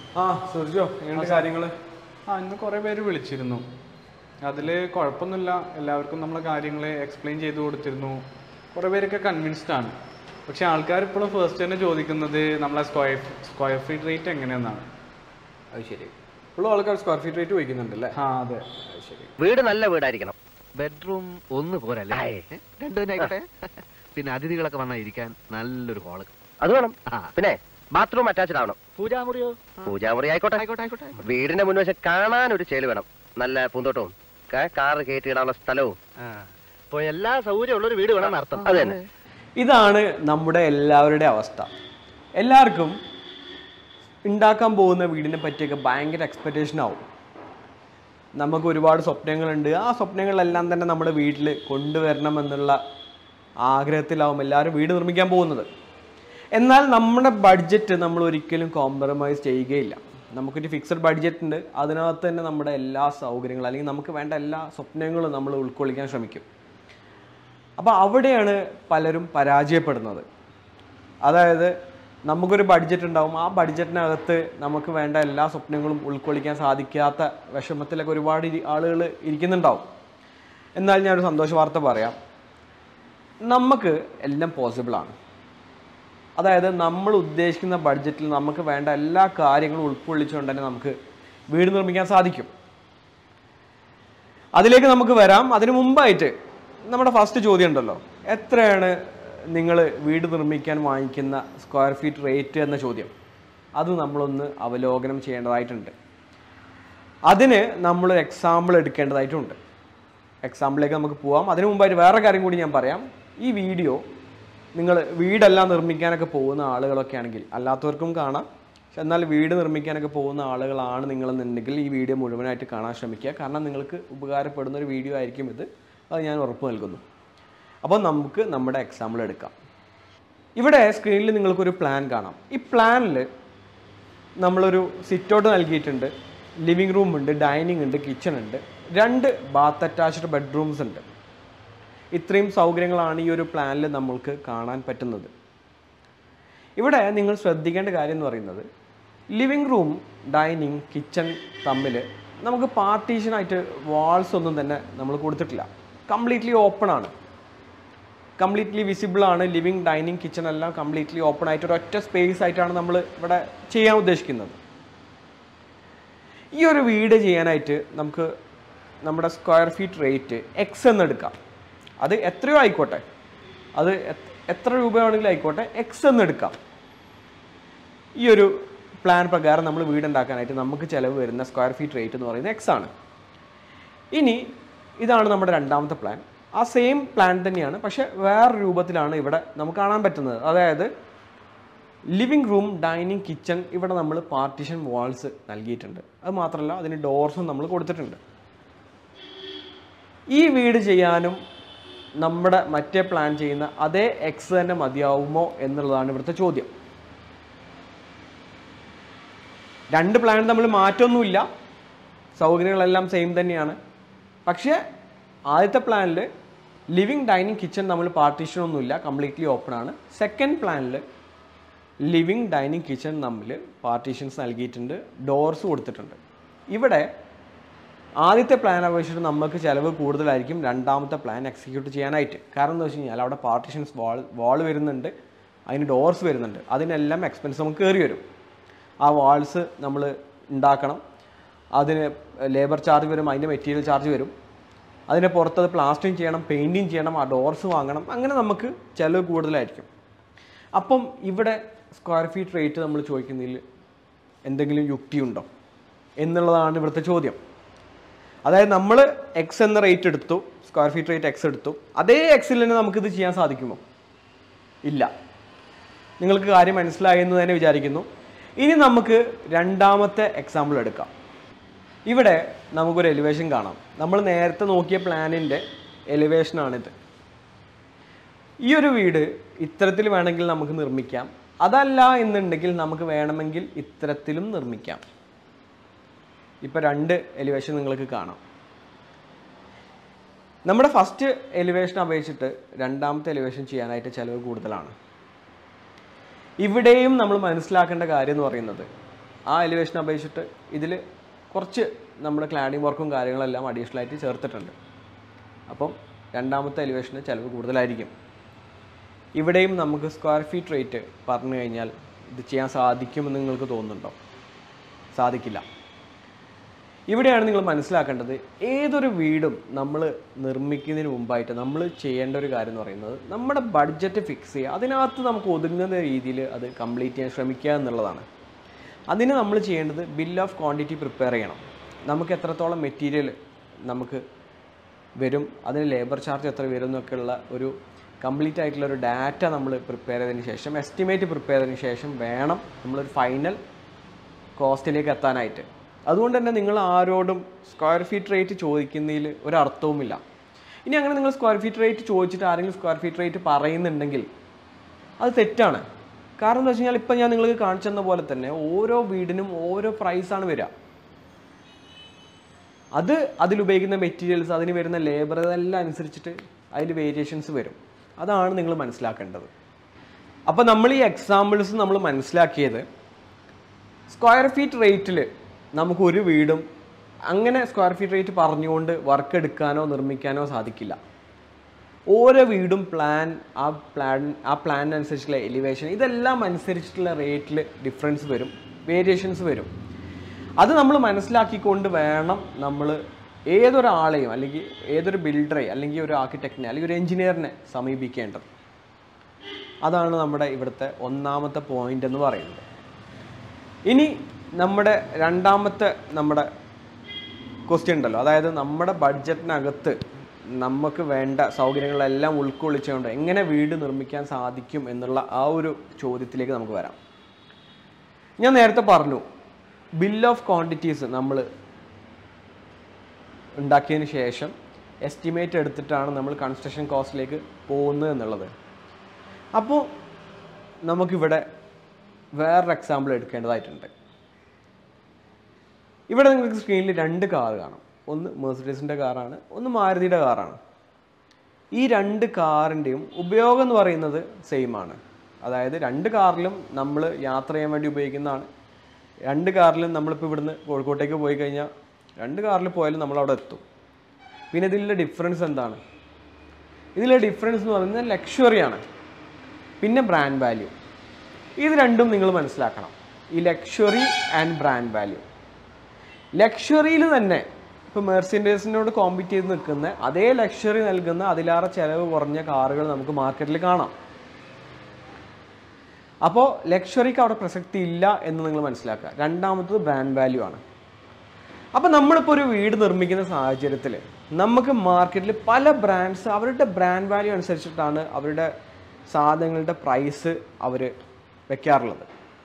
ആ സുർജോ എങ്ങനെയുണ്ട് കാര്യങ്ങള് ആ ഇന്ന് കുറേ പേര് വിളിച്ചിരുന്നു അതിൽ കുഴപ്പമൊന്നുമില്ല എല്ലാവർക്കും നമ്മളെ കാര്യങ്ങൾ എക്സ്പ്ലെയിൻ ചെയ്ത് കൊടുത്തിരുന്നു കുറേ പേരൊക്കെ കൺവിൻസ്ഡ് ആണ് പക്ഷെ ആൾക്കാർ ഇപ്പോഴും ഫസ്റ്റ് തന്നെ ചോദിക്കുന്നത് നമ്മളെ സ്ക്വയർ സ്ക്വയർ ഫീറ്റ് റേറ്റ് എങ്ങനെയെന്നാണ് അത് ശരി ഉള്ള ആൾക്കാർ സ്ക്വയർ ഫീറ്റ് റേറ്റ് ചോദിക്കുന്നുണ്ടല്ലേ ആ അതെ അത് ശരി വീട് നല്ല വീടായിരിക്കണം ബെഡ്റൂം ഒന്ന് പോരല്ലേ രണ്ടു തന്നെ ആയിക്കോട്ടെ പിന്നെ അതിഥികളൊക്കെ വന്നാൽ ഇരിക്കാൻ നല്ലൊരു ഹാള് അത് വേണം ആ. പിന്നെ ബാത്റൂം അറ്റാച്ച്ഡ് ആവണം പൂജാമുറിയോ പൂജാമുറി ആയിക്കോട്ടെ ആയിക്കോട്ടെ ആയിക്കോട്ടെ ആയിക്കോട്ടെ. വീടിന്റെ മുൻവശം കാണാൻ ഒരു ചേല് വേണം നല്ല പൂന്തോട്ടവും ക- കാറ് കയറ്റിയിടാനുള്ള സ്ഥലവും ആ. ഇപ്പൊ എല്ലാ സൗകര്യം ഉള്ളൊരു വീട് വേണം അർത്ഥം അത് തന്നെ ഇതാണ് നമ്മുടെ എല്ലാവരുടെ അവസ്ഥ എല്ലാവർക്കും ഉണ്ടാക്കാൻ പോകുന്ന വീടിനെ പറ്റിയൊക്കെ ഭയങ്കര എക്സ്പെക്റ്റേഷൻ ആവും നമുക്ക് ഒരുപാട് സ്വപ്നങ്ങളുണ്ട് ആ സ്വപ്നങ്ങളെല്ലാം തന്നെ നമ്മുടെ വീട്ടിൽ കൊണ്ടുവരണം എന്നുള്ള ആഗ്രഹത്തിലാവും എല്ലാവരും വീട് നിർമ്മിക്കാൻ പോകുന്നത് എന്നാൽ നമ്മുടെ ബഡ്ജറ്റ് നമ്മൾ ഒരിക്കലും കോംപ്രമൈസ് ചെയ്യുകയില്ല നമുക്കൊരു ഫിക്സഡ് ബഡ്ജറ്റ് ഉണ്ട് അതിനകത്ത് തന്നെ നമ്മുടെ എല്ലാ സൗകര്യങ്ങളും അല്ലെങ്കിൽ നമുക്ക് വേണ്ട എല്ലാ സ്വപ്നങ്ങളും നമ്മൾ ഉൾക്കൊള്ളിക്കാൻ ശ്രമിക്കും അപ്പോൾ അവിടെയാണ് പലരും പരാജയപ്പെടുന്നത് അതായത് നമുക്കൊരു ബഡ്ജറ്റ് ഉണ്ടാവും ആ ബഡ്ജറ്റിനകത്ത് നമുക്ക് വേണ്ട എല്ലാ സ്വപ്നങ്ങളും ഉൾക്കൊള്ളിക്കാൻ സാധിക്കാത്ത വിഷമത്തിലൊക്കെ ഒരുപാട് ആളുകൾ ഇരിക്കുന്നുണ്ടാവും എന്നാൽ ഞാനൊരു സന്തോഷ വാർത്ത പറയാം നമുക്ക് എല്ലാം പോസിബിളാണ് അതായത് നമ്മൾ ഉദ്ദേശിക്കുന്ന ബഡ്ജറ്റിൽ നമുക്ക് വേണ്ട എല്ലാ കാര്യങ്ങളും ഉൾക്കൊള്ളിച്ചുകൊണ്ട് തന്നെ നമുക്ക് വീട് നിർമ്മിക്കാൻ സാധിക്കും അതിലേക്ക് നമുക്ക് വരാം അതിനു മുമ്പായിട്ട് നമ്മുടെ ഫസ്റ്റ് ചോദ്യം ഉണ്ടല്ലോ എത്രയാണ് നിങ്ങൾ വീട് നിർമ്മിക്കാൻ വാങ്ങിക്കുന്ന സ്ക്വയർ ഫീറ്റ് റേറ്റ് എന്ന ചോദ്യം അത് നമ്മളൊന്ന് അവലോകനം ചെയ്യേണ്ടതായിട്ടുണ്ട് അതിന് നമ്മളൊരു എക്സാമ്പിൾ എടുക്കേണ്ടതായിട്ടുണ്ട് എക്സാമ്പിളിലേക്ക് നമുക്ക് പോവാം അതിനു മുമ്പായിട്ട് വേറെ കാര്യം കൂടി ഞാൻ പറയാം ഈ വീഡിയോ നിങ്ങൾ വീടെല്ലാം നിർമ്മിക്കാനൊക്കെ പോകുന്ന ആളുകളൊക്കെ ആണെങ്കിൽ അല്ലാത്തവർക്കും കാണാം പക്ഷെ എന്നാൽ വീട് നിർമ്മിക്കാനൊക്കെ പോകുന്ന ആളുകളാണ് നിങ്ങളെന്നുണ്ടെങ്കിൽ ഈ വീഡിയോ മുഴുവനായിട്ട് കാണാൻ ശ്രമിക്കുക കാരണം നിങ്ങൾക്ക് ഉപകാരപ്പെടുന്ന ഒരു വീഡിയോ ആയിരിക്കും ഇത് അത് ഞാൻ ഉറപ്പ് നൽകുന്നു അപ്പോൾ നമുക്ക് നമ്മുടെ എക്സാമ്പിൾ എടുക്കാം ഇവിടെ സ്ക്രീനിൽ നിങ്ങൾക്കൊരു പ്ലാൻ കാണാം ഈ പ്ലാനിൽ നമ്മളൊരു സിറ്റ് ഔട്ട് നൽകിയിട്ടുണ്ട് ലിവിങ് റൂം ഉണ്ട് ഡൈനിങ് ഉണ്ട് കിച്ചൺ ഉണ്ട് രണ്ട് ബാത്ത് അറ്റാച്ച്ഡ് ബെഡ്റൂംസ് ഉണ്ട് ഇത്രയും സൗകര്യങ്ങളാണ് ഈ ഒരു പ്ലാനിൽ നമ്മൾക്ക് കാണാൻ പറ്റുന്നത് ഇവിടെ നിങ്ങൾ ശ്രദ്ധിക്കേണ്ട കാര്യം എന്ന് പറയുന്നത് ലിവിങ് റൂം ഡൈനിങ് കിച്ചൺ തമ്മിൽ നമുക്ക് പാർട്ടീഷനായിട്ട് വാൾസ് ഒന്നും തന്നെ നമ്മൾ കൊടുത്തിട്ടില്ല കംപ്ലീറ്റ്ലി ഓപ്പൺ ആണ് കംപ്ലീറ്റ്ലി വിസിബിൾ ആണ് ലിവിങ് ഡൈനിങ് കിച്ചൺ എല്ലാം കംപ്ലീറ്റ്ലി ഓപ്പൺ ആയിട്ട് ഒരൊറ്റ സ്പേസ് ആയിട്ടാണ് നമ്മൾ ഇവിടെ ചെയ്യാൻ ഉദ്ദേശിക്കുന്നത് ഈ ഒരു വീട് ചെയ്യാനായിട്ട് നമുക്ക് നമ്മുടെ സ്ക്വയർ ഫീറ്റ് റേറ്റ് എക്സ് എന്ന് എടുക്കാം അത് എത്രയോ ആയിക്കോട്ടെ അത് എത്ര- എത്ര രൂപയാണെങ്കിലും ആയിക്കോട്ടെ എക്സ് എന്ന് എടുക്കാം ഈ ഒരു പ്ലാൻ പ്രകാരം നമ്മൾ വീട് ഉണ്ടാക്കാനായിട്ട് നമുക്ക് ചിലവ് വരുന്ന സ്ക്വയർ ഫീറ്റ് റേറ്റ് എന്ന് പറയുന്നത് എക്സ് ആണ് ഇനി ഇതാണ് നമ്മുടെ രണ്ടാമത്തെ പ്ലാൻ ആ സെയിം പ്ലാൻ തന്നെയാണ് പക്ഷെ വേറെ രൂപത്തിലാണ് ഇവിടെ നമുക്ക് കാണാൻ പറ്റുന്നത് അതായത് ലിവിങ് റൂം ഡൈനിങ് കിച്ചൺ ഇവിടെ നമ്മൾ പാർട്ടീഷൻ വാൾസ് നൽകിയിട്ടുണ്ട് അത് മാത്രമല്ല അതിന് ഡോർസും നമ്മൾ കൊടുത്തിട്ടുണ്ട് ഈ വീട് ചെയ്യാനും നമ്മുടെ മറ്റേ പ്ലാൻ ചെയ്യുന്ന അതേ എക്സ് തന്നെ മതിയാവുമോ എന്നുള്ളതാണ് ഇവിടുത്തെ ചോദ്യം രണ്ട് പ്ലാൻ തമ്മിൽ മാറ്റമൊന്നുമില്ല സൗകര്യങ്ങളെല്ലാം സെയിം തന്നെയാണ് പക്ഷേ ആദ്യത്തെ പ്ലാനിൽ ലിവിങ് ഡൈനിങ് കിച്ചൺ നമ്മൾ പാർട്ടീഷൻ ഒന്നുമില്ല കംപ്ലീറ്റ്ലി ഓപ്പൺ ആണ് സെക്കൻഡ് പ്ലാനിൽ ലിവിങ് ഡൈനിങ് കിച്ചൺ തമ്മിൽ പാർട്ടീഷൻസ് നൽകിയിട്ടുണ്ട് ഡോർസ് കൊടുത്തിട്ടുണ്ട് ഇവിടെ ആദ്യത്തെ പ്ലാൻ അപേക്ഷിച്ചിട്ട് നമുക്ക് ചിലവ് കൂടുതലായിരിക്കും രണ്ടാമത്തെ പ്ലാൻ എക്സിക്യൂട്ട് ചെയ്യാനായിട്ട് കാരണം എന്താ വെച്ച് കഴിഞ്ഞാൽ അവിടെ പാർട്ടീഷൻസ് വാൾ വാൾ വരുന്നുണ്ട് അതിന് ഡോർസ് വരുന്നുണ്ട് അതിനെല്ലാം എക്സ്പെൻസ് നമുക്ക് കയറി വരും ആ വാൾസ് നമ്മൾ ഉണ്ടാക്കണം അതിന് ലേബർ ചാർജ് വരും അതിൻ്റെ മെറ്റീരിയൽ ചാർജ് വരും അതിന് പുറത്തത് പ്ലാസ്റ്ററിങ് ചെയ്യണം പെയിൻറ്റിങ് ചെയ്യണം ആ ഡോർസ് വാങ്ങണം അങ്ങനെ നമുക്ക് ചിലവ് കൂടുതലായിരിക്കും അപ്പം ഇവിടെ സ്ക്വയർ ഫീറ്റ് റേറ്റ് നമ്മൾ ചോദിക്കുന്നതിൽ എന്തെങ്കിലും യുക്തിയുണ്ടോ എന്നുള്ളതാണ് ഇവിടുത്തെ ചോദ്യം അതായത് നമ്മൾ എക്സ് എന്ന റേറ്റ് എടുത്തു സ്ക്വയർ ഫീറ്റ് റേറ്റ് എക്സ് എടുത്തു അതേ എക്സിൽ തന്നെ നമുക്കിത് ചെയ്യാൻ സാധിക്കുമോ ഇല്ല നിങ്ങൾക്ക് കാര്യം മനസ്സിലായി എന്ന് തന്നെ വിചാരിക്കുന്നു ഇനി നമുക്ക് രണ്ടാമത്തെ എക്സാമ്പിൾ എടുക്കാം ഇവിടെ നമുക്കൊരു എലിവേഷൻ കാണാം നമ്മൾ നേരത്തെ നോക്കിയ പ്ലാനിൻ്റെ എലിവേഷനാണിത് ഈ ഒരു വീട് ഇത്തരത്തിൽ വേണമെങ്കിൽ നമുക്ക് നിർമ്മിക്കാം അതല്ല എന്നുണ്ടെങ്കിൽ നമുക്ക് വേണമെങ്കിൽ ഇത്തരത്തിലും നിർമ്മിക്കാം ഇപ്പോൾ രണ്ട് എലിവേഷൻ നിങ്ങൾക്ക് കാണാം നമ്മുടെ ഫസ്റ്റ് എലിവേഷൻ അപേക്ഷിച്ചിട്ട് രണ്ടാമത്തെ എലിവേഷൻ ചെയ്യാനായിട്ട് ചിലവ് കൂടുതലാണ് ഇവിടെയും നമ്മൾ മനസ്സിലാക്കേണ്ട കാര്യം എന്ന് പറയുന്നത് ആ എലിവേഷൻ അപേക്ഷിച്ചിട്ട് ഇതിൽ കുറച്ച് നമ്മുടെ ക്ലാഡിംഗ് വർക്കും കാര്യങ്ങളെല്ലാം അഡീഷണൽ ആയിട്ട് ചേർത്തിട്ടുണ്ട് അപ്പം രണ്ടാമത്തെ എലിവേഷന് ചിലവ് കൂടുതലായിരിക്കും ഇവിടെയും നമുക്ക് സ്ക്വയർ ഫീറ്റ് റേറ്റ് പറഞ്ഞു കഴിഞ്ഞാൽ ഇത് ചെയ്യാൻ സാധിക്കുമെന്ന് നിങ്ങൾക്ക് തോന്നുന്നുണ്ടോ സാധിക്കില്ല ഇവിടെയാണ് നിങ്ങൾ മനസ്സിലാക്കേണ്ടത് ഏതൊരു വീടും നമ്മൾ നിർമ്മിക്കുന്നതിന് മുമ്പായിട്ട് നമ്മൾ ചെയ്യേണ്ട ഒരു കാര്യം എന്ന് പറയുന്നത് നമ്മുടെ ബഡ്ജറ്റ് ഫിക്സ് ചെയ്യുക അതിനകത്ത് നമുക്ക് ഒതുങ്ങുന്ന രീതിയിൽ അത് കംപ്ലീറ്റ് ചെയ്യാൻ ശ്രമിക്കുക എന്നുള്ളതാണ് അതിന് നമ്മൾ ചെയ്യേണ്ടത് ബിൽ ഓഫ് ക്വാണ്ടിറ്റി പ്രിപ്പയർ ചെയ്യണം നമുക്ക് എത്രത്തോളം മെറ്റീരിയൽ നമുക്ക് വരും അതിന് ലേബർ ചാർജ് എത്ര വരും എന്നൊക്കെയുള്ള ഒരു കംപ്ലീറ്റ് ആയിട്ടുള്ള ഒരു ഡാറ്റ നമ്മൾ പ്രിപ്പയർ ചെയ്തതിന് ശേഷം എസ്റ്റിമേറ്റ് പ്രിപ്പയർ ചെയ്തതിന് ശേഷം വേണം നമ്മളൊരു ഫൈനൽ കോസ്റ്റിലേക്ക് എത്താനായിട്ട് അതുകൊണ്ട് തന്നെ നിങ്ങൾ ആരോടും സ്ക്വയർ ഫീറ്റ് റേറ്റ് ചോദിക്കുന്നതിൽ ഒരർത്ഥവുമില്ല ഇനി അങ്ങനെ നിങ്ങൾ സ്ക്വയർ ഫീറ്റ് റേറ്റ് ചോദിച്ചിട്ട് ആരെങ്കിലും സ്ക്വയർ ഫീറ്റ് റേറ്റ് പറയുന്നുണ്ടെങ്കിൽ അത് തെറ്റാണ് കാരണം എന്താ വെച്ച് കഴിഞ്ഞാൽ ഇപ്പം ഞാൻ നിങ്ങൾക്ക് കാണിച്ചു തന്ന പോലെ തന്നെ ഓരോ വീടിനും ഓരോ പ്രൈസാണ് വരിക അത് അതിലുപയോഗിക്കുന്ന മെറ്റീരിയൽസ് അതിന് വരുന്ന ലേബർ ഇതെല്ലാം അനുസരിച്ചിട്ട് അതിൽ വേരിയേഷൻസ് വരും അതാണ് നിങ്ങൾ മനസ്സിലാക്കേണ്ടത് അപ്പോൾ നമ്മൾ ഈ എക്സാമ്പിൾസ് നമ്മൾ മനസ്സിലാക്കിയത് സ്ക്വയർ ഫീറ്റ് റേറ്റിൽ നമുക്ക് ഒരു വീടും അങ്ങനെ സ്ക്വയർ ഫീറ്റ് റേറ്റ് പറഞ്ഞുകൊണ്ട് വർക്ക് എടുക്കാനോ നിർമ്മിക്കാനോ സാധിക്കില്ല ഓരോ വീടും പ്ലാൻ ആ പ്ലാൻ ആ പ്ലാനിനനുസരിച്ചുള്ള എലിവേഷൻ ഇതെല്ലാം അനുസരിച്ചിട്ടുള്ള റേറ്റിൽ ഡിഫറൻസ് വരും വേരിയേഷൻസ് വരും അത് നമ്മൾ മനസ്സിലാക്കിക്കൊണ്ട് വേണം നമ്മൾ ഏതൊരാളെയും അല്ലെങ്കിൽ ഏതൊരു ബിൽഡറെ അല്ലെങ്കിൽ ഒരു ആർക്കിടെക്റ്റിനെ അല്ലെങ്കിൽ ഒരു എഞ്ചിനീയറിനെ സമീപിക്കേണ്ടത് അതാണ് നമ്മുടെ ഇവിടുത്തെ ഒന്നാമത്തെ പോയിന്റ് എന്ന് പറയുന്നത് ഇനി നമ്മുടെ രണ്ടാമത്തെ നമ്മുടെ ക്വസ്റ്റ്യൻ ഉണ്ടല്ലോ അതായത് നമ്മുടെ ബഡ്ജറ്റിനകത്ത് നമുക്ക് വേണ്ട സൗകര്യങ്ങളെല്ലാം ഉൾക്കൊള്ളിച്ചുകൊണ്ട് എങ്ങനെ വീട് നിർമ്മിക്കാൻ സാധിക്കും എന്നുള്ള ആ ഒരു ചോദ്യത്തിലേക്ക് നമുക്ക് വരാം ഞാൻ നേരത്തെ പറഞ്ഞു ബിൽ ഓഫ് ക്വാണ്ടിറ്റീസ് നമ്മൾ ഉണ്ടാക്കിയതിന് ശേഷം എസ്റ്റിമേറ്റ് എടുത്തിട്ടാണ് നമ്മൾ കൺസ്ട്രക്ഷൻ കോസ്റ്റിലേക്ക് പോകുന്നത് എന്നുള്ളത് അപ്പോൾ നമുക്കിവിടെ വേറൊരു എക്സാമ്പിൾ എടുക്കേണ്ടതായിട്ടുണ്ട് ഇവിടെ നിങ്ങൾക്ക് സ്ക്രീനിൽ രണ്ട് കാർ കാണാം ഒന്ന് മെഴ്സിഡീസിൻ്റെ കാറാണ് ഒന്ന് മാരുതിയുടെ കാറാണ് ഈ രണ്ട് കാറിൻ്റെയും ഉപയോഗം എന്ന് പറയുന്നത് സെയിം ആണ് അതായത് രണ്ട് കാറിലും നമ്മൾ യാത്ര ചെയ്യാൻ വേണ്ടി ഉപയോഗിക്കുന്നതാണ് രണ്ട് കാറിലും നമ്മളിപ്പോൾ ഇവിടുന്ന് കോഴിക്കോട്ടേക്ക് പോയി കഴിഞ്ഞാൽ രണ്ട് കാറിൽ പോയാലും നമ്മൾ അവിടെ എത്തും പിന്നെ ഇതിലുള്ള ഡിഫറൻസ് എന്താണ് ഇതിലെ ഡിഫറൻസ് എന്ന് പറയുന്നത് ലക്ഷറിയാണ് പിന്നെ ബ്രാൻഡ് വാല്യൂ ഇത് രണ്ടും നിങ്ങൾ മനസ്സിലാക്കണം ഈ ലക്ഷറി ആൻഡ് ബ്രാൻഡ് വാല്യൂ ലക്ഷറിയിൽ തന്നെ ഇപ്പോൾ മെർസിൻഡേഴ്സിനോട് കോമ്പീറ്റ് ചെയ്ത് നിൽക്കുന്ന അതേ ലക്ഷറി നൽകുന്ന അതിലേറെ ചിലവ് കുറഞ്ഞ കാറുകൾ നമുക്ക് മാർക്കറ്റിൽ കാണാം അപ്പോൾ ലക്ഷറിക്ക് അവിടെ പ്രസക്തി ഇല്ല എന്ന് നിങ്ങൾ മനസ്സിലാക്കുക രണ്ടാമത്തത് ബ്രാൻഡ് വാല്യൂ ആണ് അപ്പോൾ നമ്മളിപ്പോൾ ഒരു വീട് നിർമ്മിക്കുന്ന സാഹചര്യത്തിൽ നമുക്ക് മാർക്കറ്റിൽ പല ബ്രാൻഡ്സ് അവരുടെ ബ്രാൻഡ് വാല്യൂ അനുസരിച്ചിട്ടാണ് അവരുടെ സാധനങ്ങളുടെ പ്രൈസ് അവർ വെക്കാറുള്ളത്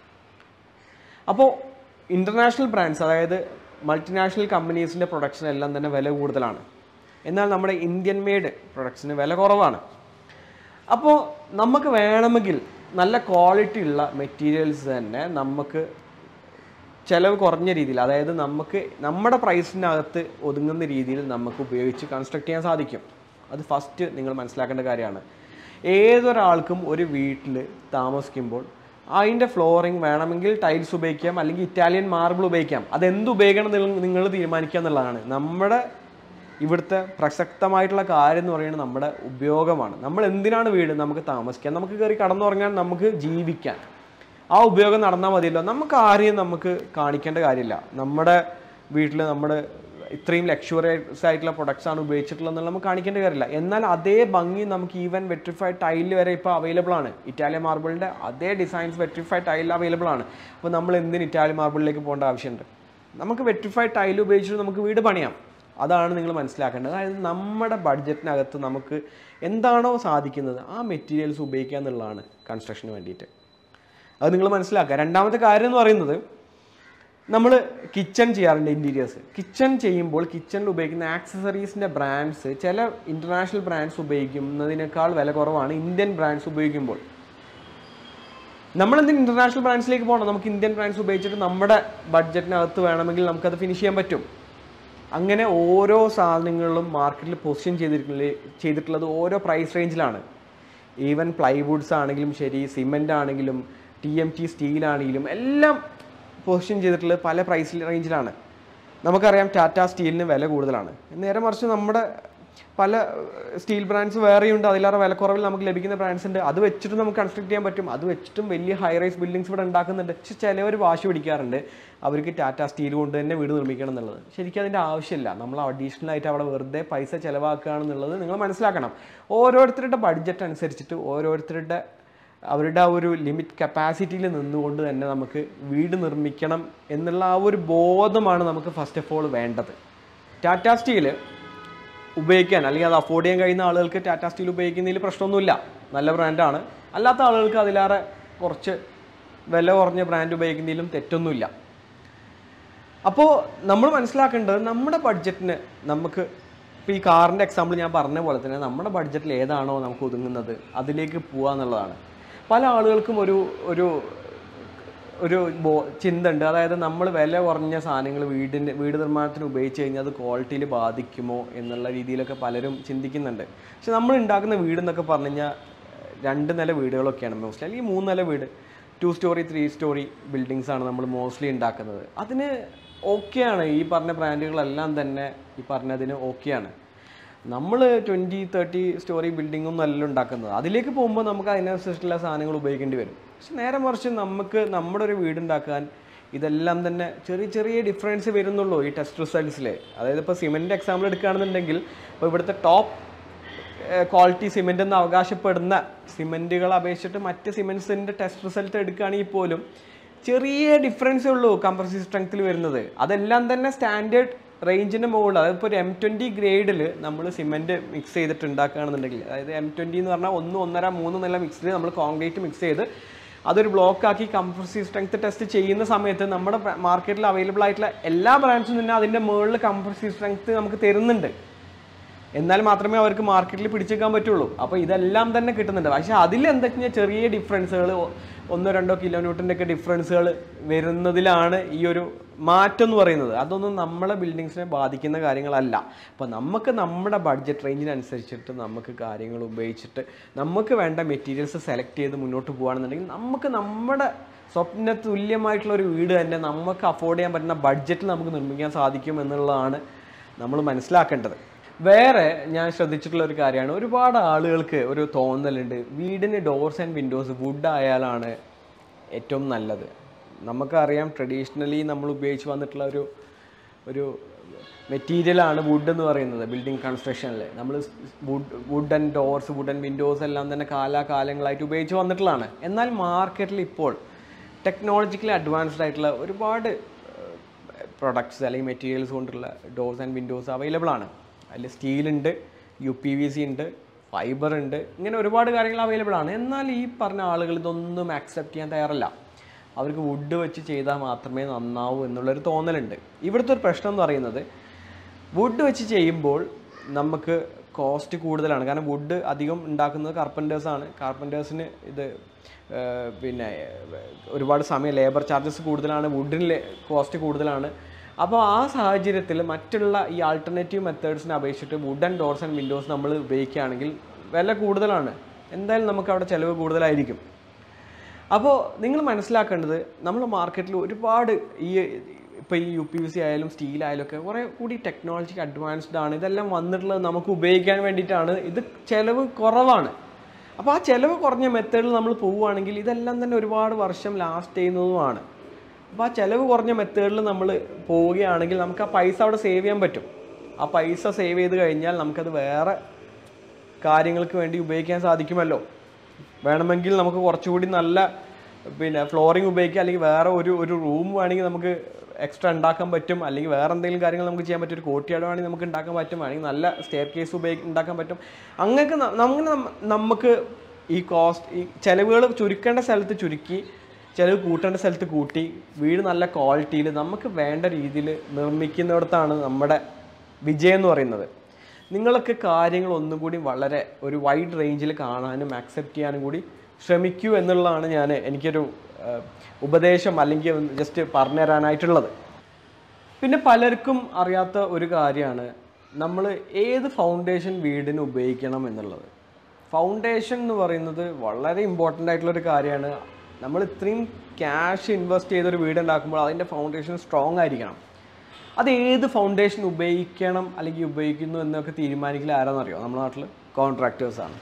അപ്പോൾ ഇൻ്റർനാഷണൽ ബ്രാൻഡ്സ് അതായത് മൾട്ടിനാഷണൽ കമ്പനീസിൻ്റെ പ്രൊഡക്ഷൻ എല്ലാം തന്നെ വില കൂടുതലാണ് എന്നാൽ നമ്മുടെ ഇന്ത്യൻ മെയ്ഡ് പ്രൊഡക്ട്സിന് വില കുറവാണ് അപ്പോൾ നമുക്ക് വേണമെങ്കിൽ നല്ല ക്വാളിറ്റി ഉള്ള മെറ്റീരിയൽസ് തന്നെ നമുക്ക് ചിലവ് കുറഞ്ഞ രീതിയിൽ അതായത് നമുക്ക് നമ്മുടെ പ്രൈസിനകത്ത് ഒതുങ്ങുന്ന രീതിയിൽ നമുക്ക് ഉപയോഗിച്ച് കൺസ്ട്രക്ട് ചെയ്യാൻ സാധിക്കും അത് ഫസ്റ്റ് നിങ്ങൾ മനസ്സിലാക്കേണ്ട കാര്യമാണ് ഏതൊരാൾക്കും ഒരു വീട്ടിൽ താമസിക്കുമ്പോൾ അതിൻ്റെ ഫ്ലോറിങ് വേണമെങ്കിൽ ടൈൽസ് ഉപയോഗിക്കാം അല്ലെങ്കിൽ ഇറ്റാലിയൻ മാർബിൾ ഉപയോഗിക്കാം അതെന്ത് ഉപയോഗിക്കണം എന്ന് നിങ്ങൾ തീരുമാനിക്കുക എന്നുള്ളതാണ് നമ്മുടെ ഇവിടുത്തെ പ്രസക്തമായിട്ടുള്ള കാര്യം എന്ന് പറയുന്നത് നമ്മുടെ ഉപയോഗമാണ് നമ്മൾ എന്തിനാണ് വീട് നമുക്ക് താമസിക്കാൻ നമുക്ക് കയറി കടന്നുറങ്ങാൻ നമുക്ക് ജീവിക്കാൻ ആ ഉപയോഗം നടന്നാൽ മതിയല്ലോ നമുക്ക് ആരെയും നമുക്ക് കാണിക്കേണ്ട കാര്യമില്ല നമ്മുടെ വീട്ടിൽ നമ്മുടെ ഇത്രയും ലക്ഷറിയസ് ആയിട്ടുള്ള പ്രൊഡക്ട്സ് ആണ് ഉപയോഗിച്ചിട്ടുള്ളത് നമുക്ക് കാണിക്കേണ്ട കാര്യമില്ല എന്നാൽ അതേ ഭംഗി നമുക്ക് ഈവൻ വെട്രിഫൈഡ് ടൈൽ വരെ ഇപ്പോൾ അവൈലബിൾ ആണ് ഇറ്റാലിയൻ മാർബിളിൻ്റെ അതേ ഡിസൈൻസ് വെട്രിഫൈഡ് ടൈൽ അവൈലബിൾ ആണ് അപ്പോൾ നമ്മൾ എന്തിന് ഇറ്റാലിയൻ മാർബിളിലേക്ക് പോകേണ്ട ആവശ്യമുണ്ട് നമുക്ക് വെട്രിഫൈഡ് ടൈൽ ഉപയോഗിച്ചിട്ട് നമുക്ക് വീട് പണിയാം അതാണ് നിങ്ങൾ മനസ്സിലാക്കേണ്ടത് അതായത് നമ്മുടെ ബഡ്ജറ്റിനകത്ത് നമുക്ക് എന്താണോ സാധിക്കുന്നത് ആ മെറ്റീരിയൽസ് ഉപയോഗിക്കുക എന്നുള്ളതാണ് കൺസ്ട്രക്ഷന് വേണ്ടിയിട്ട് അത് നിങ്ങൾ മനസ്സിലാക്കുക രണ്ടാമത്തെ കാര്യം എന്ന് പറയുന്നത് നമ്മൾ കിച്ചൺ ചെയ്യാറുണ്ട് ഇൻറ്റീരിയേഴ്സ് കിച്ചൺ ചെയ്യുമ്പോൾ കിച്ചണിൽ ഉപയോഗിക്കുന്ന ആക്സസറീസിൻ്റെ ബ്രാൻഡ്സ് ചില ഇൻ്റർനാഷണൽ ബ്രാൻഡ്സ് ഉപയോഗിക്കുന്നതിനേക്കാൾ വില കുറവാണ് ഇന്ത്യൻ ബ്രാൻഡ്സ് ഉപയോഗിക്കുമ്പോൾ നമ്മൾ എന്തിന് ഇൻ്റർനാഷണൽ ബ്രാൻഡ്സിലേക്ക് പോകണം നമുക്ക് ഇന്ത്യൻ ബ്രാൻഡ്സ് ഉപയോഗിച്ചിട്ട് നമ്മുടെ ബഡ്ജറ്റിനകത്ത് വേണമെങ്കിൽ നമുക്കത് ഫിനിഷ് ചെയ്യാൻ പറ്റും അങ്ങനെ ഓരോ സാധനങ്ങളിലും മാർക്കറ്റിൽ പൊസിഷൻ ചെയ്തിട്ടുള്ള ചെയ്തിട്ടുള്ളത് ഓരോ പ്രൈസ് റേഞ്ചിലാണ് ഈവൻ പ്ലൈവുഡ്സ് ആണെങ്കിലും ശരി സിമെൻ്റ് ആണെങ്കിലും ടി എം ടി സ്റ്റീൽ ആണെങ്കിലും എല്ലാം പൊസിഷൻ ചെയ്തിട്ടുള്ളത് പല പ്രൈസ് റേഞ്ചിലാണ് നമുക്കറിയാം ടാറ്റ സ്റ്റീലിന് വില കൂടുതലാണ് നേരെ മറിച്ച് നമ്മുടെ പല സ്റ്റീൽ ബ്രാൻഡ്സ് വേറെയുണ്ട് അതിലേറെ വിലക്കുറവിൽ നമുക്ക് ലഭിക്കുന്ന ബ്രാൻഡ്സ് ഉണ്ട് അത് വെച്ചിട്ട് നമുക്ക് കൺസ്ട്രക്ട് ചെയ്യാൻ പറ്റും അത് വെച്ചിട്ടും വലിയ ഹൈ റൈസ് ബിൽഡിങ്സ് ഇവിടെ ഉണ്ടാക്കുന്നുണ്ട് പക്ഷെ ചിലവർ വാശി പിടിക്കാറുണ്ട് അവർക്ക് ടാറ്റ സ്റ്റീൽ കൊണ്ട് തന്നെ വീട് നിർമ്മിക്കണം എന്നുള്ളത് ശരിക്കും അതിൻ്റെ ആവശ്യമില്ല നമ്മൾ അഡീഷണൽ ആയിട്ട് അവിടെ വെറുതെ പൈസ ചിലവാക്കുകയാണെന്നുള്ളത് നിങ്ങൾ മനസ്സിലാക്കണം ഓരോരുത്തരുടെ ബഡ്ജറ്റ് അനുസരിച്ചിട്ട് ഓരോരുത്തരുടെ അവരുടെ ആ ഒരു ലിമിറ്റ് കപ്പാസിറ്റിയിൽ നിന്നുകൊണ്ട് തന്നെ നമുക്ക് വീട് നിർമ്മിക്കണം എന്നുള്ള ആ ഒരു ബോധമാണ് നമുക്ക് ഫസ്റ്റ് ഓഫ് ഓൾ വേണ്ടത് ടാറ്റ സ്റ്റീൽ ഉപയോഗിക്കാൻ അല്ലെങ്കിൽ അത് അഫോർഡ് ചെയ്യാൻ കഴിയുന്ന ആളുകൾക്ക് ടാറ്റ സ്റ്റീൽ ഉപയോഗിക്കുന്നതിൽ പ്രശ്നമൊന്നുമില്ല നല്ല ബ്രാൻഡാണ് അല്ലാത്ത ആളുകൾക്ക് അതിലേറെ കുറച്ച് വില കുറഞ്ഞ ബ്രാൻഡ് ഉപയോഗിക്കുന്നതിലും തെറ്റൊന്നുമില്ല അപ്പോൾ നമ്മൾ മനസ്സിലാക്കേണ്ടത് നമ്മുടെ ബഡ്ജറ്റിന് നമുക്ക് ഇപ്പോൾ ഈ കാറിൻ്റെ എക്സാമ്പിൾ ഞാൻ പറഞ്ഞ പോലെ തന്നെ നമ്മുടെ ബഡ്ജറ്റിൽ ഏതാണോ നമുക്ക് ഒതുങ്ങുന്നത് അതിലേക്ക് പോവുക എന്നുള്ളതാണ് പല ആളുകൾക്കും ഒരു ഒരു ഒരു ബോ ചിന്ത ഉണ്ട് അതായത് നമ്മൾ വില കുറഞ്ഞ സാധനങ്ങൾ വീടിന് വീട് നിർമ്മാണത്തിന് ഉപയോഗിച്ച് കഴിഞ്ഞാൽ അത് ക്വാളിറ്റിയിൽ ബാധിക്കുമോ എന്നുള്ള രീതിയിലൊക്കെ പലരും ചിന്തിക്കുന്നുണ്ട് പക്ഷെ നമ്മൾ ഉണ്ടാക്കുന്ന വീട് എന്നൊക്കെ പറഞ്ഞു കഴിഞ്ഞാൽ രണ്ട് നില വീടുകളൊക്കെയാണ് മോസ്റ്റ്ലി അല്ലെങ്കിൽ മൂന്ന് നില വീട് two storey three storey buildings ആണ് നമ്മൾ മോസ്റ്റ്ലി ഉണ്ടാക്കുന്നത് അതിന് ഓക്കെയാണ് ഈ പറഞ്ഞ ബ്രാൻഡുകളെല്ലാം തന്നെ ഈ പറഞ്ഞതിന് ഓക്കെയാണ് നമ്മൾ ട്വൻറ്റി തേർട്ടി സ്റ്റോറി ബിൽഡിങ്ങും നല്ല ഉണ്ടാക്കുന്നത് അതിലേക്ക് പോകുമ്പോൾ നമുക്ക് അതിനനുസരിച്ചുള്ള സാധനങ്ങൾ ഉപയോഗിക്കേണ്ടി വരും പക്ഷെ നേരെ മറിച്ച് നമുക്ക് നമ്മുടെ ഒരു വീടുണ്ടാക്കാൻ ഇതെല്ലാം തന്നെ ചെറിയ ചെറിയ ഡിഫറൻസ് വരുന്നുള്ളൂ ഈ ടെസ്റ്റ് റിസൾട്ട്സിൽ അതായത് ഇപ്പോൾ സിമെൻറ്റ് എക്സാമ്പിൾ എടുക്കുകയാണെന്നുണ്ടെങ്കിൽ ഇപ്പോൾ ഇവിടുത്തെ ടോപ്പ് ക്വാളിറ്റി സിമെൻ്റ് എന്ന് അവകാശപ്പെടുന്ന സിമെൻറ്റുകൾ അപേക്ഷിച്ചിട്ട് മറ്റ് സിമെൻറ്റ്സിൻ്റെ ടെസ്റ്റ് റിസൾട്ട് എടുക്കുകയാണെങ്കിൽ പോലും ചെറിയ ഡിഫറൻസേ ഉള്ളൂ കംപ്രസീവ് സ്ട്രെങ്ത്തിൽ വരുന്നത് അതെല്ലാം തന്നെ സ്റ്റാൻഡേർഡ് റേഞ്ചിൻ്റെ മുകളിൽ അതായത് ഇപ്പോൾ ഒരു എം ട്വൻറ്റി ഗ്രേഡിൽ നമ്മൾ സിമെൻറ്റ് മിക്സ് ചെയ്തിട്ട് ഉണ്ടാക്കുകയാണെന്നുണ്ടെങ്കിൽ അതായത് എം ട്വൻറ്റി എന്ന് പറഞ്ഞാൽ ഒന്ന് ഒന്നര മൂന്ന് നില മിക്സിൽ നമ്മൾ കോൺക്രീറ്റ് മിക്സ് ചെയ്ത് അതൊരു ബ്ലോക്ക് ആക്കി കംപ്രസീവ് സ്ട്രെങ്ത് ടെസ്റ്റ് ചെയ്യുന്ന സമയത്ത് നമ്മുടെ മാർക്കറ്റിൽ അവൈലബിൾ ആയിട്ടുള്ള എല്ലാ ബ്രാൻഡ്സും തന്നെ അതിൻ്റെ മുകളിൽ കംപ്രസീവ് സ്ട്രെങ്ത് നമുക്ക് തരുന്നുണ്ട് എന്നാൽ മാത്രമേ അവർക്ക് മാർക്കറ്റിൽ പിടിച്ചെടുക്കാൻ പറ്റുള്ളൂ അപ്പോൾ ഇതെല്ലാം തന്നെ കിട്ടുന്നുണ്ട് പക്ഷേ അതിൽ എന്താ വെച്ചാൽ ചെറിയ ഡിഫറൻസുകൾ ഒന്നോ രണ്ടോ കിലോമീറ്ററിൻ്റെ ഒക്കെ ഡിഫറൻസുകൾ വരുന്നതിലാണ് ഈ ഒരു മാറ്റം എന്ന് പറയുന്നത് അതൊന്നും നമ്മളെ ബിൽഡിങ്സിനെ ബാധിക്കുന്ന കാര്യങ്ങളല്ല അപ്പോൾ നമുക്ക് നമ്മുടെ ബഡ്ജറ്റ് റേഞ്ചിനനുസരിച്ചിട്ട് നമുക്ക് കാര്യങ്ങൾ ഉപയോഗിച്ചിട്ട് നമുക്ക് വേണ്ട മെറ്റീരിയൽസ് സെലക്ട് ചെയ്ത് മുന്നോട്ട് പോകുകയാണെന്നുണ്ടെങ്കിൽ നമുക്ക് നമ്മുടെ സ്വപ്ന തുല്യമായിട്ടുള്ള ഒരു വീട് തന്നെ നമുക്ക് അഫോർഡ് ചെയ്യാൻ പറ്റുന്ന ബഡ്ജറ്റിൽ നമുക്ക് നിർമ്മിക്കാൻ സാധിക്കും എന്നുള്ളതാണ് നമ്മൾ മനസ്സിലാക്കേണ്ടത് വേറെ ഞാൻ ശ്രദ്ധിച്ചിട്ടുള്ള ഒരു കാര്യമാണ് ഒരുപാട് ആളുകൾക്ക് ഒരു തോന്നലുണ്ട് വീടിന് ഡോർസ് ആൻഡ് വിൻഡോസ് വുഡ് ആയാലാണ് ഏറ്റവും നല്ലത് നമുക്കറിയാം ട്രഡീഷണലി നമ്മൾ ഉപയോഗിച്ച് വന്നിട്ടുള്ള ഒരു ഒരു മെറ്റീരിയലാണ് വുഡ് എന്ന് പറയുന്നത് ബിൽഡിംഗ് കൺസ്ട്രക്ഷനിൽ നമ്മൾ wood wood and doors wood and windows എല്ലാം തന്നെ കാലാകാലങ്ങളായിട്ട് ഉപയോഗിച്ച് വന്നിട്ടുള്ളതാണ് എന്നാൽ മാർക്കറ്റിൽ ഇപ്പോൾ ടെക്നോളജിക്കലി അഡ്വാൻസ്ഡ് ആയിട്ടുള്ള ഒരുപാട് പ്രൊഡക്ട്സ് അല്ലെങ്കിൽ മെറ്റീരിയൽസ് കൊണ്ടുള്ള ഡോർസ് ആൻഡ് വിൻഡോസ് അവൈലബിൾ ആണ് അതിൽ സ്റ്റീൽ ഉണ്ട് യു പി വി സി ഉണ്ട് ഫൈബർ ഉണ്ട് ഇങ്ങനെ ഒരുപാട് കാര്യങ്ങൾ അവൈലബിൾ ആണ് എന്നാൽ ഈ പറഞ്ഞ ആളുകൾ ഇതൊന്നും ആക്സെപ്റ്റ് ചെയ്യാൻ തയ്യാറല്ല അവർക്ക് വുഡ് വെച്ച് ചെയ്താൽ മാത്രമേ നന്നാവൂ എന്നുള്ളൊരു തോന്നലുണ്ട് ഇവിടുത്തെ ഒരു പ്രശ്നം എന്ന് പറയുന്നത് വുഡ് വെച്ച് ചെയ്യുമ്പോൾ നമുക്ക് കോസ്റ്റ് കൂടുതലാണ് കാരണം വുഡ് അധികം ഉണ്ടാക്കുന്നത് കാർപ്പൻറ്റേഴ്സ് ആണ് കാർപ്പൻറ്റേഴ്സിന് ഇത് ഏർ, പിന്നെ ഏർ, ഒരുപാട് സമയം ലേബർ ചാർജസ് കൂടുതലാണ് വുഡിന് കോസ്റ്റ് കൂടുതലാണ് അപ്പോൾ ആ സാഹചര്യത്തിൽ മറ്റുള്ള ഈ ആൾട്ടർനേറ്റീവ് മെത്തേഡ്സിനെ അപേക്ഷിച്ചിട്ട് wood and doors and windows നമ്മൾ ഉപയോഗിക്കുകയാണെങ്കിൽ വില കൂടുതലാണ് എന്തായാലും നമുക്ക് അവിടെ ചിലവ് കൂടുതലായിരിക്കും അപ്പോൾ നിങ്ങൾ മനസ്സിലാക്കേണ്ടത് നമ്മൾ മാർക്കറ്റിൽ ഒരുപാട് ഈ ഇപ്പോൾ ഈ യു പി വി സി ആയാലും സ്റ്റീൽ ആയാലും ഒക്കെ കുറേ കൂടി ടെക്നോളജിക്ക് അഡ്വാൻസ്ഡ് ആണ് ഇതെല്ലാം വന്നിട്ടുള്ളത് നമുക്ക് ഉപയോഗിക്കാൻ വേണ്ടിയിട്ടാണ് ഇത് ചിലവ് കുറവാണ് അപ്പോൾ ആ ചിലവ് കുറഞ്ഞ മെത്തേഡിൽ നമ്മൾ പോവുകയാണെങ്കിൽ ഇതെല്ലാം തന്നെ ഒരുപാട് വർഷം ലാസ്റ്റ് ചെയ്യുന്നതുമാണ് അപ്പോൾ ആ ചിലവ് കുറഞ്ഞ മെത്തേഡിൽ നമ്മൾ പോവുകയാണെങ്കിൽ നമുക്ക് ആ പൈസ അവിടെ സേവ് ചെയ്യാൻ പറ്റും ആ പൈസ സേവ് ചെയ്ത് കഴിഞ്ഞാൽ നമുക്കത് വേറെ കാര്യങ്ങൾക്ക് വേണ്ടി ഉപയോഗിക്കാൻ സാധിക്കുമല്ലോ വേണമെങ്കിൽ നമുക്ക് കുറച്ചുകൂടി നല്ല പിന്നെ ഫ്ലോറിംഗ് ഉപയോഗിക്കുക അല്ലെങ്കിൽ വേറെ ഒരു ഒരു റൂം വേണമെങ്കിൽ നമുക്ക് എക്സ്ട്രാ ഉണ്ടാക്കാൻ പറ്റും അല്ലെങ്കിൽ വേറെ എന്തെങ്കിലും കാര്യങ്ങൾ നമുക്ക് ചെയ്യാൻ പറ്റും ഒരു കോട്ടിയാട് വേണമെങ്കിൽ നമുക്ക് ഉണ്ടാക്കാൻ പറ്റും അല്ലെങ്കിൽ നല്ല സ്റ്റെയർ കേസ് ഉപയോഗി ഉണ്ടാക്കാൻ പറ്റും അങ്ങനെയൊക്കെ ന- അങ്ങനെ നമ്മ- നമുക്ക് ഈ കോസ്റ്റ് ഈ ചിലവുകൾ ചുരുക്കേണ്ട സ്ഥലത്ത് ചുരുക്കി ചിലവ് കൂട്ടേണ്ട സ്ഥലത്ത് കൂട്ടി വീട് നല്ല ക്വാളിറ്റിയിൽ നമുക്ക് വേണ്ട രീതിയിൽ നിർമ്മിക്കുന്നിടത്താണ് നമ്മുടെ വിജയം എന്ന് പറയുന്നത് നിങ്ങളൊക്കെ കാര്യങ്ങൾ ഒന്നും കൂടി വളരെ ഒരു വൈഡ് റേഞ്ചിൽ കാണാനും ആക്സെപ്റ്റ് ചെയ്യാനും കൂടി ശ്രമിക്കൂ എന്നുള്ളതാണ് ഞാൻ എനിക്കൊരു ആ, ഉപദേശം അല്ലെങ്കിൽ ജസ്റ്റ് പറഞ്ഞു തരാനായിട്ടുള്ളത് പിന്നെ പലർക്കും അറിയാത്ത ഒരു കാര്യമാണ് നമ്മൾ ഏത് ഫൗണ്ടേഷൻ വീടിന് ഉപയോഗിക്കണം എന്നുള്ളത് ഫൗണ്ടേഷൻ എന്ന് പറയുന്നത് വളരെ ഇമ്പോർട്ടൻ്റ് ആയിട്ടുള്ളൊരു കാര്യമാണ് നമ്മൾ ഇത്രയും ക്യാഷ് ഇൻവെസ്റ്റ് ചെയ്തൊരു വീട് ഉണ്ടാക്കുമ്പോൾ അതിൻ്റെ ഫൗണ്ടേഷൻ സ്ട്രോങ് ആയിരിക്കണം അത് ഏത് ഫൗണ്ടേഷൻ ഉപയോഗിക്കണം അല്ലെങ്കിൽ ഉപയോഗിക്കുന്നു എന്നൊക്കെ തീരുമാനിക്കൽ ആരാന്നറിയോ നമ്മുടെ നാട്ടിൽ കോൺട്രാക്ടേഴ്സാണ്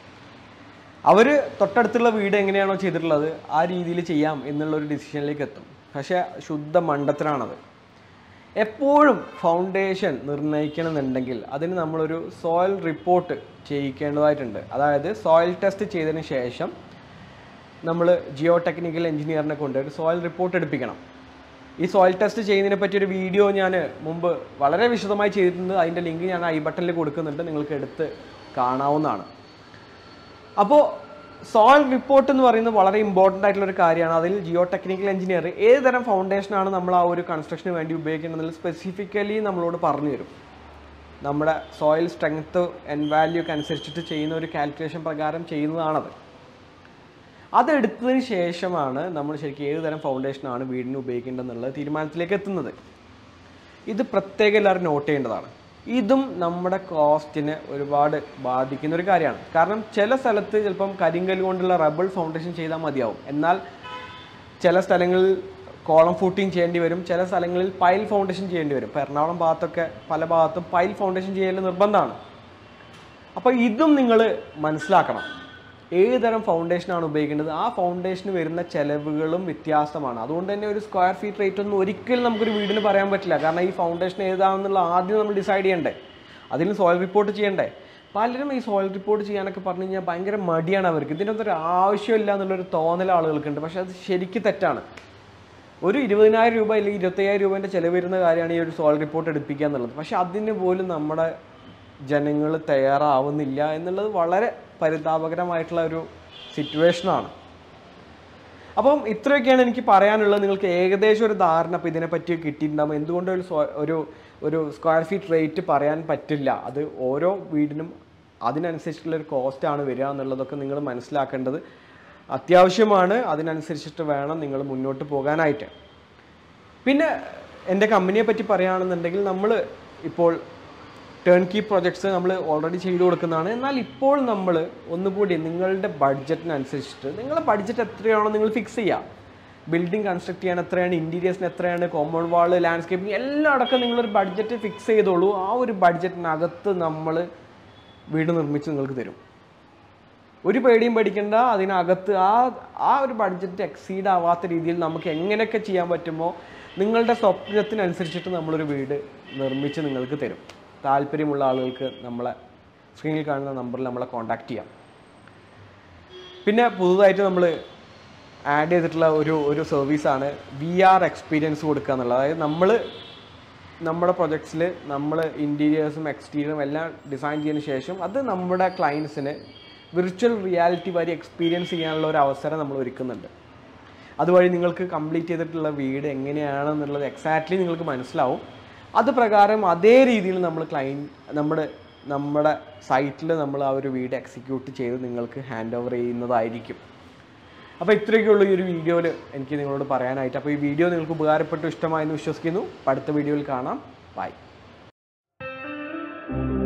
അവർ തൊട്ടടുത്തുള്ള വീട് എങ്ങനെയാണോ ചെയ്തിട്ടുള്ളത് ആ രീതിയിൽ ചെയ്യാം എന്നുള്ള ഒരു ഡിസിഷനിലേക്ക് എത്തും പക്ഷേ ശുദ്ധ മണ്ടത്തിലാണത് എപ്പോഴും ഫൗണ്ടേഷൻ നിർണ്ണയിക്കണമെന്നുണ്ടെങ്കിൽ അതിന് നമ്മളൊരു സോയിൽ റിപ്പോർട്ട് ചെയ്യിക്കേണ്ടതായിട്ടുണ്ട് അതായത് സോയിൽ ടെസ്റ്റ് ചെയ്തതിന് ശേഷം നമ്മൾ ജിയോ ടെക്നിക്കൽ എഞ്ചിനീയറിനെ കൊണ്ട് ഒരു സോയിൽ റിപ്പോർട്ട് എടുപ്പിക്കണം ഈ സോയിൽ ടെസ്റ്റ് ചെയ്യുന്നതിനെ പറ്റി ഒരു വീഡിയോ ഞാൻ മുമ്പ് വളരെ വിശദമായി ചെയ്തിട്ടുണ്ട് അതിൻ്റെ ലിങ്ക് ഞാൻ ഐ ബട്ടണിൽ കൊടുക്കുന്നുണ്ട് നിങ്ങൾക്ക് എടുത്ത് കാണാവുന്നതാണ് അപ്പോൾ സോയിൽ റിപ്പോർട്ട് എന്ന് പറയുന്നത് വളരെ ഇമ്പോർട്ടൻ്റ് ആയിട്ടുള്ള ഒരു കാര്യമാണ് അതിൽ ജിയോ ടെക്നിക്കൽ എഞ്ചിനീയർ ഏത് തരം ഫൗണ്ടേഷനാണ് നമ്മൾ ആ ഒരു കൺസ്ട്രക്ഷന് വേണ്ടി ഉപയോഗിക്കേണ്ടതെന്ന് സ്പെസിഫിക്കലി നമ്മളോട് പറഞ്ഞു തരും നമ്മുടെ സോയിൽ സ്ട്രെങ്ത് എൻ വാല്യൂ ഒക്കെ അനുസരിച്ചിട്ട് ചെയ്യുന്ന ഒരു കാൽക്കുലേഷൻ പ്രകാരം ചെയ്യുന്നതാണത് അതെടുത്തതിന് ശേഷമാണ് നമ്മൾ ശരിക്കും ഏത് തരം ഫൗണ്ടേഷനാണ് വീടിന് ഉപയോഗിക്കേണ്ടതെന്നുള്ള തീരുമാനത്തിലേക്ക് എത്തുന്നത് ഇത് പ്രത്യേകം എല്ലാവരും നോട്ട് ചെയ്യേണ്ടതാണ് ഇതും നമ്മുടെ കോസ്റ്റിനെ ഒരുപാട് ബാധിക്കുന്ന ഒരു കാര്യമാണ് കാരണം ചില സ്ഥലത്ത് ചിലപ്പം കരിങ്കൽ കൊണ്ടുള്ള റബ്ബിൾ ഫൗണ്ടേഷൻ ചെയ്താൽ മതിയാവും എന്നാൽ ചില സ്ഥലങ്ങളിൽ കോളം ഫൂട്ടിങ് ചെയ്യേണ്ടി വരും ചില സ്ഥലങ്ങളിൽ പൈൽ ഫൗണ്ടേഷൻ ചെയ്യേണ്ടി വരും ഇപ്പോൾ എറണാകുളം ഭാഗത്തൊക്കെ പല ഭാഗത്തും പൈൽ ഫൗണ്ടേഷൻ ചെയ്യൽ നിർബന്ധമാണ് അപ്പോൾ ഇതും നിങ്ങൾ മനസ്സിലാക്കണം ഏത് തരം ഫൗണ്ടേഷനാണ് ഉപയോഗിക്കേണ്ടത് ആ ഫൗണ്ടേഷന് വരുന്ന ചെലവുകളും വ്യത്യാസമാണ് അതുകൊണ്ട് തന്നെ ഒരു സ്ക്വയർ ഫീറ്റ് റേറ്റ് ഒന്നും ഒരിക്കലും നമുക്കൊരു വീടിന് പറയാൻ പറ്റില്ല കാരണം ഈ ഫൗണ്ടേഷൻ ഏതാണെന്നുള്ള ആദ്യം നമ്മൾ ഡിസൈഡ് ചെയ്യണ്ടേ അതിന് സോയിൽ റിപ്പോർട്ട് ചെയ്യണ്ടേ പലരും ഈ സോയിൽ റിപ്പോർട്ട് ചെയ്യാനൊക്കെ പറഞ്ഞു കഴിഞ്ഞാൽ ഭയങ്കര മടിയാണ് അവർക്ക് ഇതിനൊന്നും ഒരു ആവശ്യമില്ല എന്നുള്ളൊരു തോന്നൽ ആളുകൾക്കുണ്ട് പക്ഷെ അത് ശരിക്കും തെറ്റാണ് ഒരു ഇരുപതിനായിരം രൂപ അല്ലെങ്കിൽ ഇരുപത്തയ്യായിരം രൂപേൻ്റെ ചിലവ് വരുന്ന കാര്യമാണ് ഈ ഒരു സോയിൽ റിപ്പോർട്ട് എടുപ്പിക്കുക എന്നുള്ളത് പക്ഷെ അതിന് പോലും നമ്മുടെ ജനങ്ങൾ തയ്യാറാവുന്നില്ല എന്നുള്ളത് വളരെ പരിതാപകരമായിട്ടുള്ള ഒരു സിറ്റുവേഷനാണ് അപ്പം ഇത്രയൊക്കെയാണ് എനിക്ക് പറയാനുള്ളത് നിങ്ങൾക്ക് ഏകദേശം ഒരു ധാരണ അപ്പോൾ ഇതിനെപ്പറ്റി കിട്ടിയിട്ടുണ്ടാകും എന്തുകൊണ്ട് ഒരു സ്വ- ഒരു ഒരു സ്ക്വയർ ഫീറ്റ് റേറ്റ് പറയാൻ പറ്റില്ല അത് ഓരോ വീടിനും അതിനനുസരിച്ചിട്ടുള്ള ഒരു കോസ്റ്റാണ് വരിക എന്നുള്ളതൊക്കെ നിങ്ങൾ മനസ്സിലാക്കേണ്ടത് അത്യാവശ്യമാണ് അതിനനുസരിച്ചിട്ട് വേണം നിങ്ങൾ മുന്നോട്ട് പോകാനായിട്ട് പിന്നെ എൻ്റെ കമ്പനിയെ പറ്റി പറയുകയാണെന്നുണ്ടെങ്കിൽ നമ്മൾ ഇപ്പോൾ ടേൺ കീ പ്രൊജക്ട്സ് നമ്മൾ ഓൾറെഡി ചെയ്തു കൊടുക്കുന്നതാണ് എന്നാൽ ഇപ്പോൾ നമ്മൾ ഒന്നുകൂടി നിങ്ങളുടെ ബഡ്ജറ്റിനനുസരിച്ചിട്ട് നിങ്ങളുടെ ബഡ്ജറ്റ് എത്രയാണോ നിങ്ങൾ ഫിക്സ് ചെയ്യുക ബിൽഡിംഗ് കൺസ്ട്രക്ട് ചെയ്യാൻ എത്രയാണ് ഇൻറ്റീരിയേഴ്സിന് എത്രയാണ് കോമ്പൗണ്ട് വാള് ലാൻഡ്സ്കേപ്പിംഗ് എല്ലാം അടക്കം നിങ്ങളൊരു ബഡ്ജറ്റ് ഫിക്സ് ചെയ്തോളൂ ആ ഒരു ബഡ്ജറ്റിനകത്ത് നമ്മൾ വീട് നിർമ്മിച്ച് നിങ്ങൾക്ക് തരും ഒരു പേടിയും പേടിക്കേണ്ട അതിനകത്ത് ആ ആ ഒരു ബഡ്ജറ്റ് എക്സീഡ് ആവാത്ത രീതിയിൽ നമുക്ക് എങ്ങനെയൊക്കെ ചെയ്യാൻ പറ്റുമോ നിങ്ങളുടെ സ്വപ്നത്തിനനുസരിച്ചിട്ട് നമ്മളൊരു വീട് നിർമ്മിച്ച് നിങ്ങൾക്ക് തരും താല്പര്യമുള്ള ആളുകൾക്ക് നമ്മളെ സ്ക്രീനിൽ കാണുന്ന നമ്പറിൽ നമ്മളെ കോൺടാക്റ്റ് ചെയ്യാം പിന്നെ പുതുതായിട്ട് നമ്മൾ ആഡ് ചെയ്തിട്ടുള്ള ഒരു ഒരു സർവീസാണ് വി ആർ എക്സ്പീരിയൻസ് കൊടുക്കുക എന്നുള്ളത് അതായത് നമ്മൾ നമ്മുടെ പ്രൊജക്ട്സിൽ നമ്മൾ ഇൻറ്റീരിയേഴ്സും എക്സ്റ്റീരിയറും എല്ലാം ഡിസൈൻ ചെയ്തതിന് ശേഷം അത് നമ്മുടെ ക്ലയൻസിന് വിർച്വൽ റിയാലിറ്റി വഴി എക്സ്പീരിയൻസ് ചെയ്യാനുള്ള ഒരു അവസരം നമ്മൾ ഒരുക്കുന്നുണ്ട് അതുവഴി നിങ്ങൾക്ക് കംപ്ലീറ്റ് ചെയ്തിട്ടുള്ള വീട് എങ്ങനെയാണെന്നുള്ളത് എക്സാക്ട്ലി നിങ്ങൾക്ക് മനസ്സിലാവും അത് പ്രകാരം അതേ രീതിയിൽ നമ്മൾ ക്ലൈൻ നമ്മുടെ നമ്മുടെ സൈറ്റിൽ നമ്മൾ ആ ഒരു വീട് എക്സിക്യൂട്ട് ചെയ്ത് നിങ്ങൾക്ക് ഹാൻഡ് ഓവർ ചെയ്യുന്നതായിരിക്കും അപ്പോൾ ഇത്രയൊക്കെയുള്ളൂ ഈ ഒരു വീഡിയോയിൽ എനിക്ക് നിങ്ങളോട് പറയാനായിട്ട് അപ്പോൾ ഈ വീഡിയോ നിങ്ങൾക്ക് ഉപകാരപ്പെട്ടു ഇഷ്ടമായെന്ന് വിശ്വസിക്കുന്നു അപ്പോൾ അടുത്ത വീഡിയോയിൽ കാണാം ബൈ